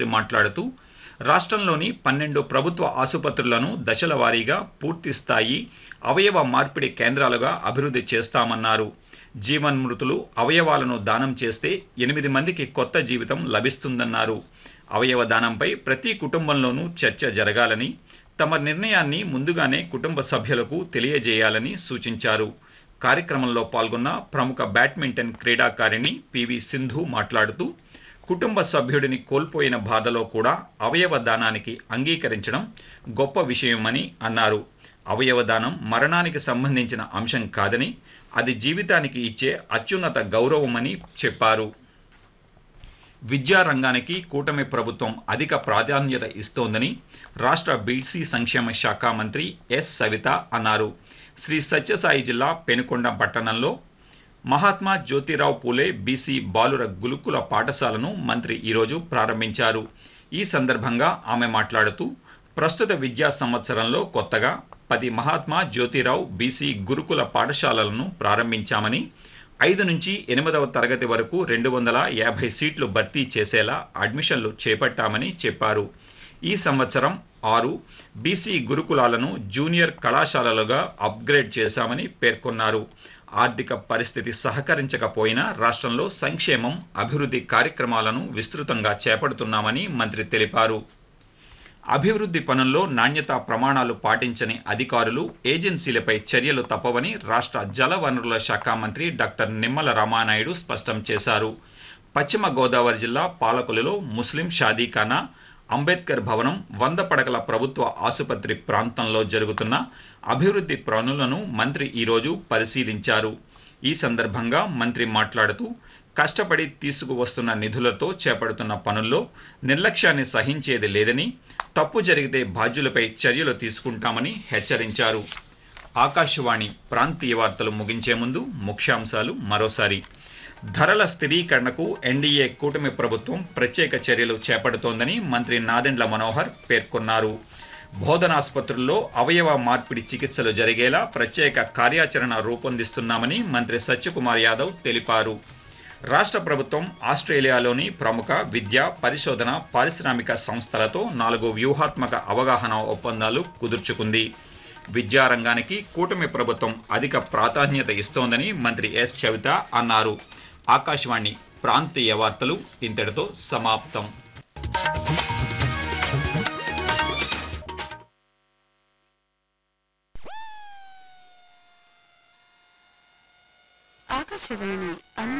మంత్రి మాట్లాడుతూ రాష్ట్రంలోని పన్నెండు ప్రభుత్వ ఆసుపత్రులను దశల వారీగా పూర్తి స్థాయి అవయవ మార్పిడి కేంద్రాలుగా అభివృద్ధి చేస్తామన్నారు జీవన్మృతులు అవయవాలను దానం చేస్తే ఎనిమిది మందికి కొత్త జీవితం లభిస్తుందన్నారు అవయవ దానంపై ప్రతి కుటుంబంలోనూ చర్చ జరగాలని తమ నిర్ణయాన్ని ముందుగానే కుటుంబ సభ్యులకు తెలియజేయాలని సూచించారు కార్యక్రమంలో పాల్గొన్న ప్రముఖ బ్యాడ్మింటన్ క్రీడాకారిణి పివి సింధు మాట్లాడుతూ కుటుంబ సభ్యుడిని కోల్పోయిన బాధలో కూడా అవయవ దానానికి అంగీకరించడం గొప్ప విషయమని అన్నారు అవయవ దానం మరణానికి సంబంధించిన అంశం కాదని అది జీవితానికి ఇచ్చే అత్యున్నత గౌరవమని చెప్పారు విద్యారంగానికి కూటమి ప్రభుత్వం అధిక ప్రాధాన్యత ఇస్తోందని రాష్ట్ర బీసీ సంక్షేమ శాఖ మంత్రి ఎస్ సవిత అన్నారు శ్రీ సత్యసాయి జిల్లా పెనుకొండ పట్టణంలో మహాత్మా జ్యోతిరావు పూలే బీసీ బాలుర గురుకుల పాఠశాలను మంత్రి ఈరోజు ప్రారంభించారు ఈ సందర్భంగా ఆమె మాట్లాడుతూ ప్రస్తుత విద్యా సంవత్సరంలో కొత్తగా పది మహాత్మా జ్యోతిరావు బీసీ గురుకుల పాఠశాలలను ప్రారంభించామని ఐదు నుంచి ఎనిమిదవ తరగతి వరకు రెండు వందల యాభై సీట్లు భర్తీ చేసేలా అడ్మిషన్లు చేపట్టామని చెప్పారు ఈ సంవత్సరం ఆరు బీసీ గురుకులాలను జూనియర్ కళాశాలలుగా అప్గ్రేడ్ చేశామని పేర్కొన్నారు ఆర్థిక పరిస్థితి సహకరించకపోయినా రాష్ట్రంలో సంక్షేమం అభివృద్ధి కార్యక్రమాలను విస్తృతంగా చేపడుతున్నామని మంత్రి తెలిపారు అభివృద్ధి పనుల్లో నాణ్యతా ప్రమాణాలు పాటించని అధికారులు ఏజెన్సీలపై చర్యలు తప్పవని రాష్ట్ర జలవనరుల శాఖ మంత్రి డాక్టర్ నిమ్మల రామానాయుడు స్పష్టం చేశారు పశ్చిమ గోదావరి జిల్లా పాలకులలో ముస్లిం షాదీఖానా అంబేద్కర్ భవనం వంద పడకల ప్రభుత్వ ఆసుపత్రి ప్రాంతంలో జరుగుతున్న అభివృద్ధి పనులను మంత్రి ఈరోజు పరిశీలించారు ఈ సందర్భంగా మంత్రి మాట్లాడుతూ కష్టపడి తీసుకువస్తున్న నిధులతో చేపడుతున్న పనుల్లో నిర్లక్ష్యాన్ని సహించేది లేదని తప్పు జరిగితే బాధ్యులపై చర్యలు తీసుకుంటామని హెచ్చరించారు ఆకాశవాణి ప్రాంతీయ వార్తలు ముగించే ముందు ముఖ్యాంశాలు మరోసారి ధరల స్థిరీకరణకు ఎన్డీఏ కూటమి ప్రభుత్వం ప్రత్యేక చర్యలు చేపడుతోందని మంత్రి నాదెండ్ల మనోహర్ పేర్కొన్నారు బోధనాసుపత్రుల్లో అవయవ మార్పిడి చికిత్సలు జరిగేలా ప్రత్యేక కార్యాచరణ రూపొందిస్తున్నామని మంత్రి సత్యకుమార్ యాదవ్ తెలిపారు రాష్ట్ర ప్రభుత్వం ఆస్ట్రేలియాలోని ప్రముఖ విద్య పరిశోధన పారిశ్రామిక సంస్థలతో నాలుగు వ్యూహాత్మక అవగాహన ఒప్పందాలు కుదుర్చుకుంది విద్యారంగానికి కూటమి ప్రభుత్వం అధిక ప్రాధాన్యత ఇస్తోందని మంత్రి ఎస్ చవిత అన్నారు ఆకాశవాణి ప్రాంతీయ వార్తలు ఇంతటితో సమాప్తం ఆకాశవాణి అనంత